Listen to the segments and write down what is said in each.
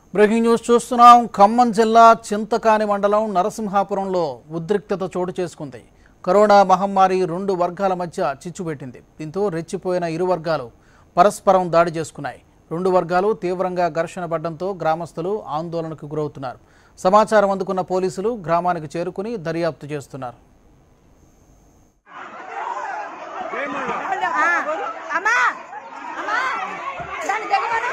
breaking news చూస్తున్నాం ఖమ్మం జిల్లా చింతకాని మండలం నరసింహాపురంలో ఉద్రిక్తత చోటు చేసుకుంది కరోనా మహమ్మారి రెండు వర్గాల మధ్య చిచ్చుపెట్టింది దీంతో రెచ్చిపోయిన ఇరు వర్గాలు పరస్పరం దాడి చేసుకున్నాయి రెండు వర్గాలు తీవ్రంగా ఘర్షణ పడడంతో గ్రామస్తులు ఆందోళనకు గురవుతున్నారు సమాచారం అందుకున్న పోలీసులు గ్రామానికి చేరుకుని దర్యాప్తు చేస్తున్నారు ఆ, అమ్మా అమ్మా దాన్ని తెగమను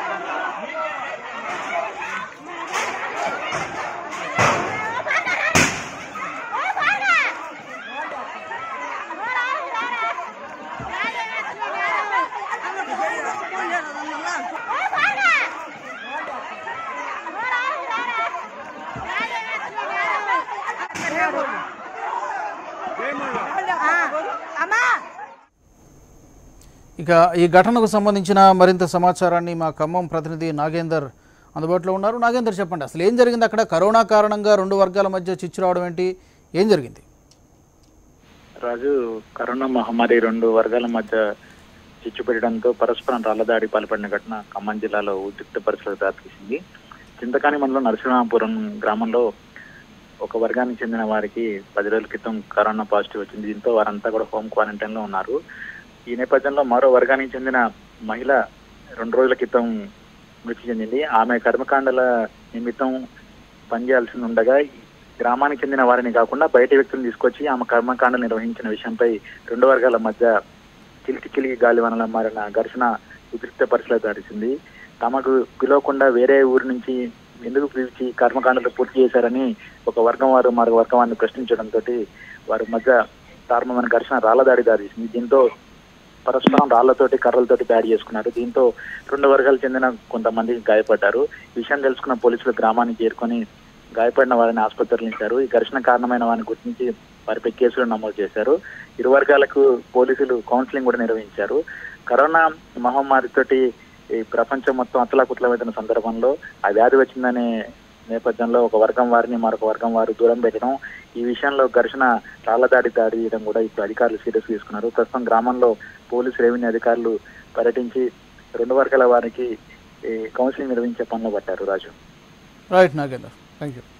ఆ, అమ్మా ఇక ఈ ఘటనకు సంబంధించిన మరింత సమాచారాన్ని మా ఖమ్మం ప్రతినిధి నాగేందర్ అందుబాటులో ఉన్నారు నాగేందర్ చెప్పండి అసలు ఏం జరిగింది అక్కడ కరోనా కారణంగా రెండు వర్గాల మధ్య చిచ్చు రావడం ఏంటి ఏం జరిగింది రాజు కరోనా మహమ్మారి రెండు వర్గాల మధ్య చిచ్చు పెట్టడంతో పరస్పరం రాళ్లదాడి పాల్పడిన ఘటన ఖమ్మం జిల్లాలో ఉద్రిక్త పరిస్థితులకు దారితీసింది చింతకాని మండలం నరసింహాపురం గ్రామంలో ఒక వర్గానికి చెందిన వారికి పది రోజుల క్రితం కరోనా పాజిటివ్ వచ్చింది దీంతో వారంతా కూడా హోమ్ క్వారంటైన్ లో ఉన్నారు ఈ నేపథ్యంలో మరో వర్గానికి చెందిన మహిళ రెండు రోజుల క్రితం మృతి చెందింది ఆమె కర్మకాండల నిమిత్తం పనిచేయాల్సి ఉండగా గ్రామానికి చెందిన వారిని కాకుండా బయట వ్యక్తులను తీసుకొచ్చి ఆమె కర్మకాండలు నిర్వహించిన విషయంపై రెండు వర్గాల మధ్య కిలికి కిలికి గాలి వనల మారిన ఘర్షణ ఉద్రిక్త పరిస్థితులకు దారిసింది తమకు పిలవకుండా వేరే ఊరి నుంచి ఎందుకు పిలిచి కర్మకాండలు పూర్తి చేశారని ఒక వర్గం వారు మరొక వర్గం వారిని ప్రశ్నించడంతో వారి మధ్య దారుణమైన ఘర్షణ రాళ్ల దాడి దారిసింది దీంతో పరస్పరం రాళ్లతోటి కర్రలతోటి దాడి చేసుకున్నారు దీంతో రెండు వర్గాలకు చెందిన కొంతమంది గాయపడ్డారు ఈ విషయం తెలుసుకున్న పోలీసులు గ్రామానికి చేరుకొని గాయపడిన వారిని ఆసుపత్రిలో ఈ ఘర్షణ కారణమైన వారిని గుర్తించి వారిపై కేసులు నమోదు చేశారు ఇరు వర్గాలకు పోలీసులు కౌన్సిలింగ్ కూడా నిర్వహించారు కరోనా మహమ్మారితోటి ఈ ప్రపంచం మొత్తం అతలాకుతలమైన సందర్భంలో ఆ వ్యాధి వచ్చిందనే నేపథ్యంలో ఒక వర్గం వారిని మరొక వర్గం వారు దూరం పెట్టడం ఈ విషయంలో ఘర్షణ రాళ్ల దాడి దాడి చేయడం కూడా ఇప్పుడు అధికారులు సీరియస్ తీసుకున్నారు ప్రస్తుతం గ్రామంలో పోలీసు రెవెన్యూ అధికారులు పర్యటించి రెండు వర్గాల వారికి ఈ కౌన్సిలింగ్ నిర్వహించే పనులు పట్టారు Raju right Nagender thank you